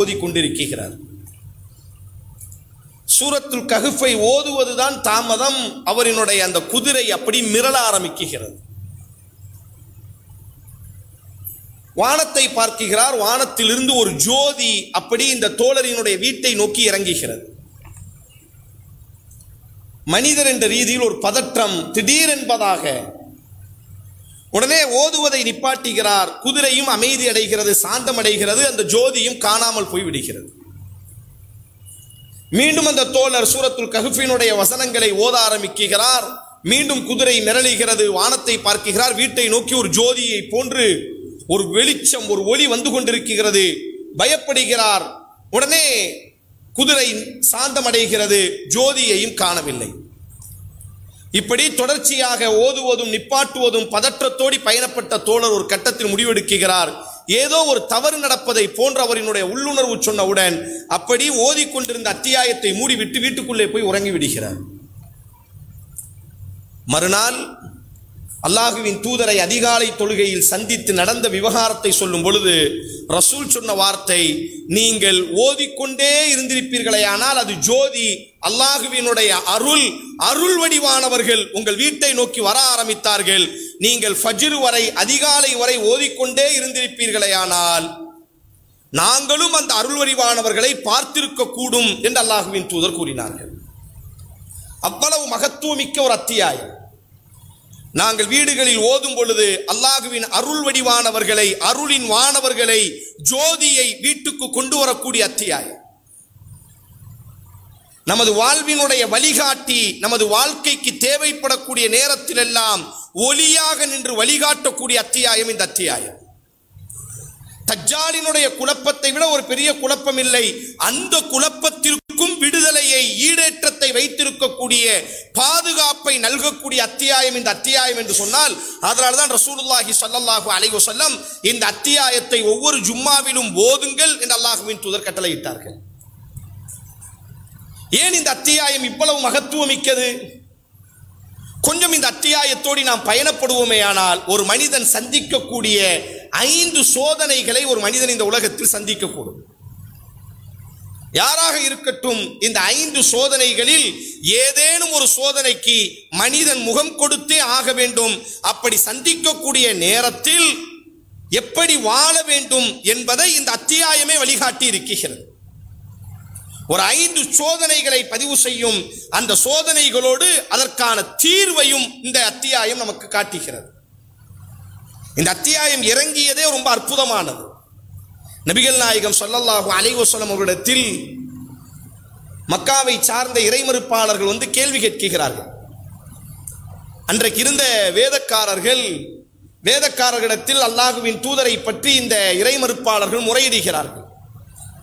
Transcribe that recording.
ஓதிக்கொண்டிருக்கிறார் சூரத்துல் கஹுஃபை ஓதுவதுதான் தாமதம் அவரினுடைய அந்த குதிரை அப்படி மிரள ஆரம்பிக்குகிறது வானத்தை பார்க்கிறார் வானத்திலிருந்து ஒரு ஜோதி அப்படி இந்த தோழரினுடைய வீட்டை நோக்கி இறங்குகிறது மனிதர் என்ற ரீதியில் ஒரு பதற்றம் திடீரென்பதாக உடனே ஓதுவதை நிப்பாட்டுகிறார் குதிரையும் அமைதி அடைகிறது சாந்தம் அடைகிறது அந்த ஜோதியும் காணாமல் போய்விடுகிறது மீண்டும் அந்த தோழர் சூரத்துல் கஹுஃபினுடைய வசனங்களை ஓத ஆரம்பிக்கிறார் மீண்டும் குதிரை மிரளுகிறது வானத்தை பார்க்கிறார் வீட்டை நோக்கி ஒரு ஜோதியை போன்று ஒரு வெளிச்சம் ஒரு ஒளி வந்து கொண்டிருக்கிறது பயப்படுகிறார் உடனே குதிரை சாந்தம் அடைகிறது ஜோதியையும் காணவில்லை இப்படி தொடர்ச்சியாக ஓதுவதும் நிப்பாட்டுவதும் பதற்றத்தோடி பயணப்பட்ட தோழர் ஒரு கட்டத்தில் முடிவெடுக்கிறார் ஏதோ ஒரு தவறு நடப்பதை போன்ற அவரினுடைய உள்ளுணர்வு சொன்னவுடன் அப்படி ஓதிக்கொண்டிருந்த அத்தியாயத்தை மூடிவிட்டு வீட்டுக்குள்ளே போய் உறங்கி விடுகிறார் மறுநாள் அல்லாஹுவின் தூதரை அதிகாலை தொழுகையில் சந்தித்து நடந்த விவகாரத்தை சொல்லும் பொழுது ரசூல் சொன்ன வார்த்தை நீங்கள் ஓதிக்கொண்டே இருந்திருப்பீர்களே ஆனால் அது ஜோதி அல்லாஹுவினுடைய அருள் அருள் வடிவானவர்கள் உங்கள் வீட்டை நோக்கி வர ஆரம்பித்தார்கள் நீங்கள் ஃபஜ்ர் வரை அதிகாலை வரை ஓதிக்கொண்டே இருந்திருப்பீர்களே ஆனால் நாங்களும் அந்த அருள் வடிவானவர்களை பார்த்திருக்க கூடும் என்று அல்லாஹுவின் தூதர் கூறினார்கள் அவ்வளவு மகத்துவமிக்க ஒரு அத்தியாயம் நாங்கள் வீடுகளில் ஓதும் பொழுது அல்லாஹுவின் அருள் வடிவானவர்களை அருளின் வானவர்களை ஜோதியை வீட்டுக்கு கொண்டு வரக்கூடிய அத்தியாயம் நமது வாழ்வினுடைய வழிகாட்டி நமது வாழ்க்கைக்கு தேவைப்படக்கூடிய நேரத்திலெல்லாம் ஒளியாக நின்று வழிகாட்டக்கூடிய அத்தியாயம் இந்த அத்தியாயம் தஜ்ஜாலினுடைய குழப்பத்தை விட ஒரு பெரிய குழப்பம் இல்லை அந்த குழப்பத்திற்கும் விடுதலையை ஈடேற்றத்தை வைத்திருக்கக்கூடிய பாதுகாப்பை நல்கக்கூடிய அத்தியாயம் இந்த அத்தியாயம் என்று சொன்னால் அதனால தான் ரசூலுல்லாஹி ஸல்லல்லாஹு அலைஹி வஸல்லம் இந்த அத்தியாயத்தை ஒவ்வொரு ஜும்மாவிலும் ஓதுங்கள் என்று அல்லாஹுவின் தூதர் கட்டளையிட்டார்கள் ஏன் இந்த அத்தியாயம் இவ்வளவு மகத்துவமிக்கது கொஞ்சம் இந்த அத்தியாயத்தோடு நாம் பயணப்படுவோமே ஆனால் ஒரு மனிதன் சந்திக்கக்கூடிய ஐந்து சோதனைகளை ஒரு மனிதன் இந்த உலகத்தில் சந்திக்கக்கூடும் யாராக இருக்கட்டும் இந்த ஐந்து சோதனைகளில் ஏதேனும் ஒரு சோதனைக்கு மனிதன் முகம் கொடுத்தே ஆக வேண்டும் அப்படி சந்திக்கக்கூடிய நேரத்தில் எப்படி வாழ வேண்டும் என்பதை இந்த அத்தியாயமே வழிகாட்டி இருக்கிறது ஒரு ஐந்து சோதனைகளை பதிவு செய்யும் அந்த சோதனைகளோடு அதற்கான தீர்வையும் இந்த அத்தியாயம் நமக்கு காட்டுகிறது இந்த அத்தியாயம் இறங்கியதே ரொம்ப அற்புதமானது நபிகள் நாயகம் ஸல்லல்லாஹு அலைஹி வஸல்லம் அவர்களிடத்தில் மக்காவை சார்ந்த இறைமறுப்பாளர்கள் வந்து கேள்வி கேட்கிறார்கள் அன்றைக்கு இருந்த வேதக்காரர்கள் வேதக்காரர்களிடத்தில் அல்லாஹுவின் தூதரை பற்றி இந்த இறைமறுப்பாளர்கள் முறையிடுகிறார்கள்